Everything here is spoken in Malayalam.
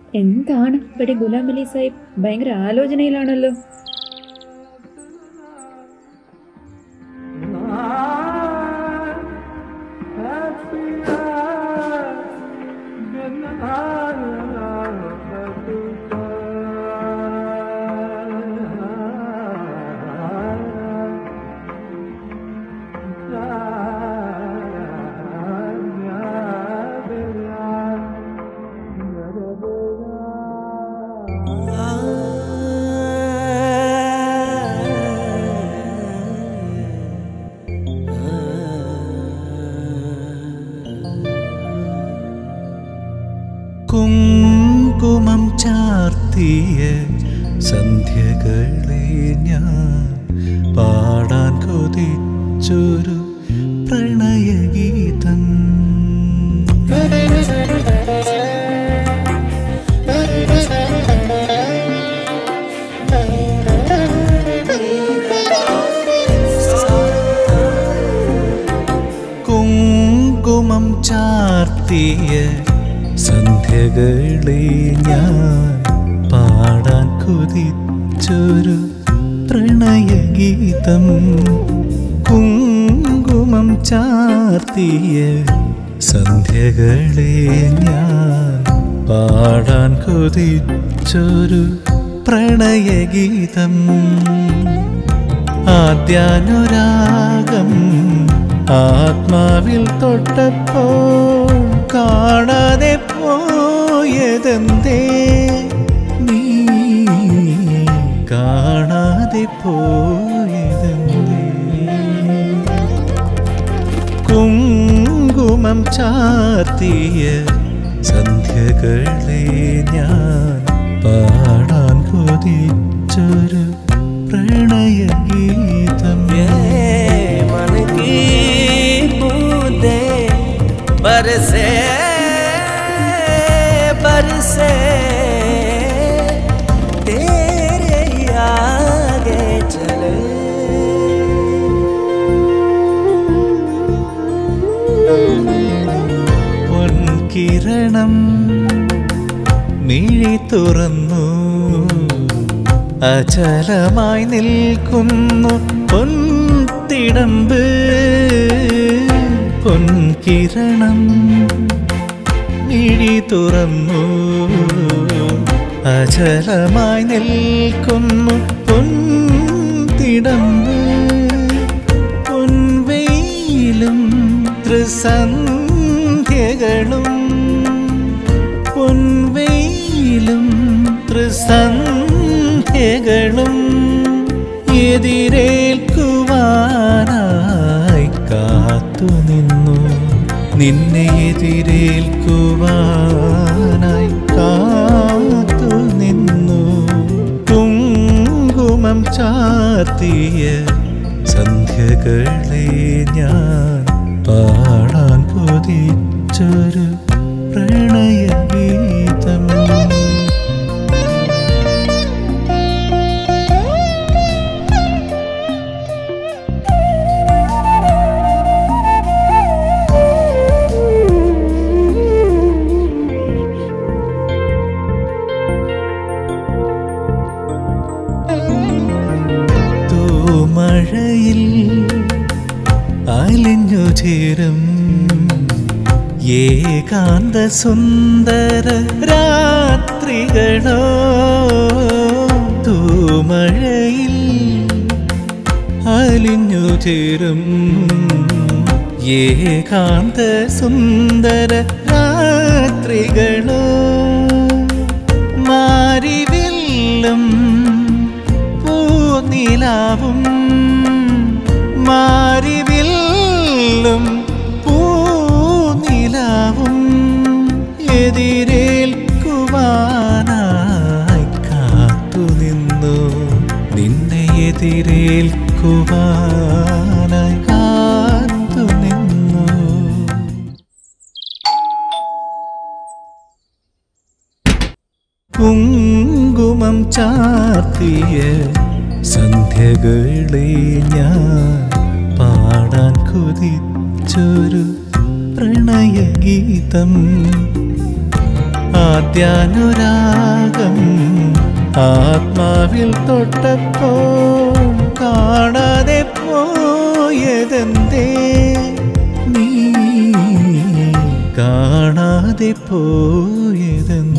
എന്താണ് ഇവിടെ ഗുലാം അലി സാഹിബ് ഭയങ്കര ആലോചനയിലാണല്ലോ കുങ്കുമം ചാർത്തിയ സന്ധ്യകളെ ഞാൻ പാടാൻ കൊതിച്ചൊരു പ്രണയഗീതം കുങ്കുമം ചാർത്തിയ സന്ധ്യകളെ ഞാൻ പാടാൻ കൊതിച്ചൊരു പ്രണയഗീതം കുങ്കുമം ചാർത്തിയ സന്ധ്യകളെ ഞാൻ പാടാൻ കൊതിച്ചൊരു പ്രണയഗീതം ആദ്യാനുരാഗം ആത്മാവിൽ തൊട്ടപ്പോൾ കാണാതെ പോയതെന്തേ നീ കാണാതെ പോയതെന്തേ കുങ്കുമം ചാർത്തിയ സന്ധ്യകളെ ഞാൻ പാടാൻ കൊതിച്ചൊരു പ്രണയഗീതം मन की बूंदे बरसे बरसे तेरे आगे चले പൊൻകിരണം മിഴി തുറന്നു അചലമായി നിൽക്കുന്നു പൊൻതിടമ്പ് പൊൻകിരണം മിഴി തുറന്നു അചലമായി നിൽക്കുന്നു പൊൻതിടമ്പ് പൊൻവെയിലും ത്രിസന്ധ്യകളും പൊൻവെയിലും ത്രിസന്ധ്യകളും എതിരേൽക്കുവാനായി കാത്തുനിന്നു നിന്നെ എതിരേൽക്കുവാനായി കാത്തുനിന്നു കുങ്കുമം ചാർത്തിയ സന്ധ്യകളെ ഞാൻ പാടാൻ കൊതിച്ചൊരു പ്രണയഗീതം തൂമഴയിൽ അലിഞ്ഞു ചേരും ഏകാന്ത സുന്ദര രാത്രികളോ തൂമഴയിൽ അലിഞ്ഞു ചേരും ഏകാന്ത സുന്ദര രാത്രികളോ മാരിവില്ലും പൂനിലാവും മാരിവില്ലും പൂനിലാവും എതിരേൽക്കുവാനായി കാത്തുനിന്നു നിന്നെ എതിരേൽക്കുവാനായി കാത്തുനിന്നു കുങ്കുമം ചാർത്തിയ സന്ധ്യകളെ ഞാൻ പാടാൻ കൊതിച്ചൊരു പ്രണയഗീതം ആദ്യാനുരാഗം ആത്മാവിൽ തൊട്ടപ്പോൾ കാണാതെ പോയതെന്തേ നീ കാണാതെ പോയതെന്തേ